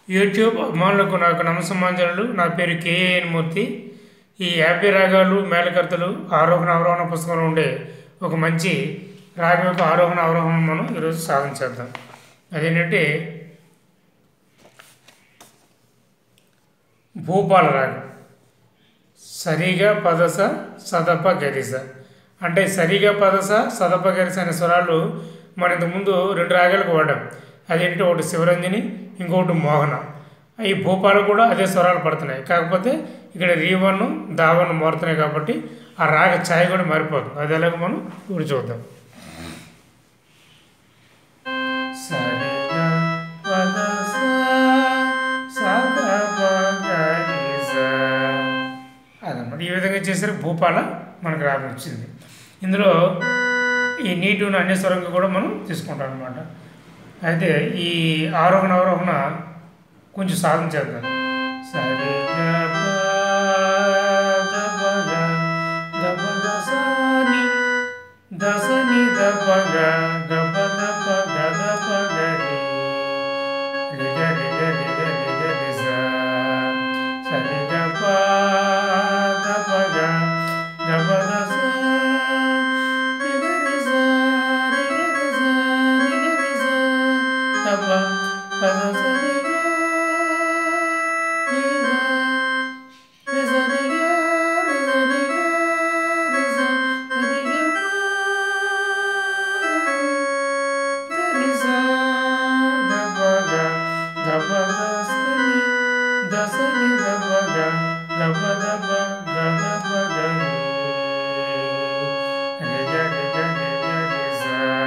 YouTube అభిమానులకు నాకు నమస్సమాంజలు నా పేరు కేఏఎన్ మూర్తి ఈ యాభై రాగాలు మేళకర్తలు ఆరోహణ అవరోహణ పుస్తకంలో ఉండే ఒక మంచి రాగం యొక్క ఆరోహణ అవరోహణ మనం ఈరోజు సాధన చేద్దాం అదేంటంటే భూపాల రాగం సరిగా పదస సదప గరిస అంటే సరిగా పదస సదప గరిస అనే స్వరాలు మన ఇంతకుముందు రెండు రాగాలకు వాడాం అదేంటి ఒకటి శివరంజని ఇంకొకటి మోహన ఈ భూపాలు కూడా అదే స్వరాలు పడుతున్నాయి కాకపోతే ఇక్కడ రీవన్ దావన్ మారుతున్నాయి కాబట్టి ఆ రాగ ఛాయ కూడా మారిపోతుంది అది ఎలాగో మనం ఇప్పుడు చూద్దాం సరిగా పదస సదప గరిస అదన్నమాట ఈ విధంగా చేసరికి భూపాల మనకు రాగం వచ్చింది ఇందులో ఈ నీటి ఉన్న అన్య స్వరంగా కూడా మనం తీసుకుంటాం అనమాట అయితే ఈ ఆరోహణ అవరోహణ కొంచెం సాధన చేద్దాం సరే దశని దపగ గప దప గద పగరి రిగ రిగ రిగ రిగ రిస సరి గప దపగ గప దస రిగ రిస రిగ రిస రిగ రిస దప పద సరి గ రిగ రిస రిగ రిస రిగ రిస రిగ రిస దపగ గప దసని దసని దపగ గప దప గద పగని రిగ రిగ రిగ రిస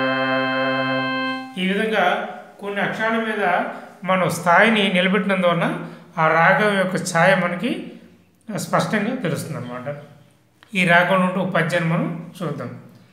ఈ విధంగా కొన్ని అక్షరాల మీద మనం స్థాయిని నిలబెట్టినందువలన ఆ రాగం యొక్క ఛాయ మనకి స్పష్టంగా తెలుస్తుంది అనమాట ఈ రాగం నుండి ఒక పద్యాన్ని మనం చూద్దాం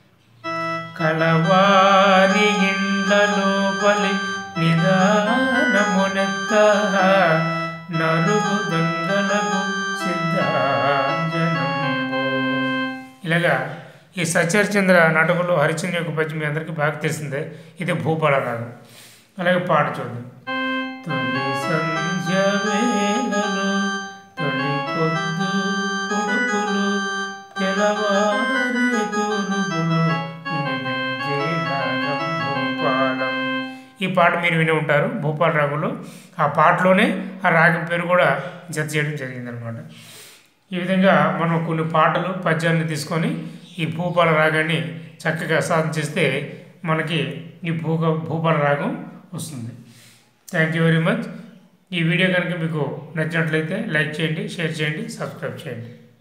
కలవారి ఇండ్ల లోపలి నిదానమునెత్త నలుగు దొంగలకు సిద్ధాంజనంబు ఇలాగా ఈ సత్యహరిచంద్ర నాటకంలో హరిచంద్ర యొక్క పద్యం మీ అందరికీ బాగా తెలిసిందే ఇది భూపాల రాగం అలాగే పాట చూద్దాం తొలి సంధ్య వేళలు తొలి పొద్దు పొడుపులు తెలవారే తూరుపులు వినిపించే రాగం భూపాలం ఈ పాట మీరు విని ఉంటారు భూపాల రాగంలో ఆ పాటలోనే ఆ రాగం పేరు కూడా జత చేయడం జరిగిందనమాట ఈ విధంగా మనం కొన్ని పాటలు పద్యాన్ని తీసుకొని ఈ భూపాల రాగాన్ని చక్కగా సాధన చేస్తే మనకి ఈ భూక భూపాల రాగం వస్తుంది థ్యాంక్ యూ వెరీ మచ్ ఈ వీడియో కనుక మీకు నచ్చినట్లయితే లైక్ చేయండి షేర్ చేయండి సబ్స్క్రైబ్ చేయండి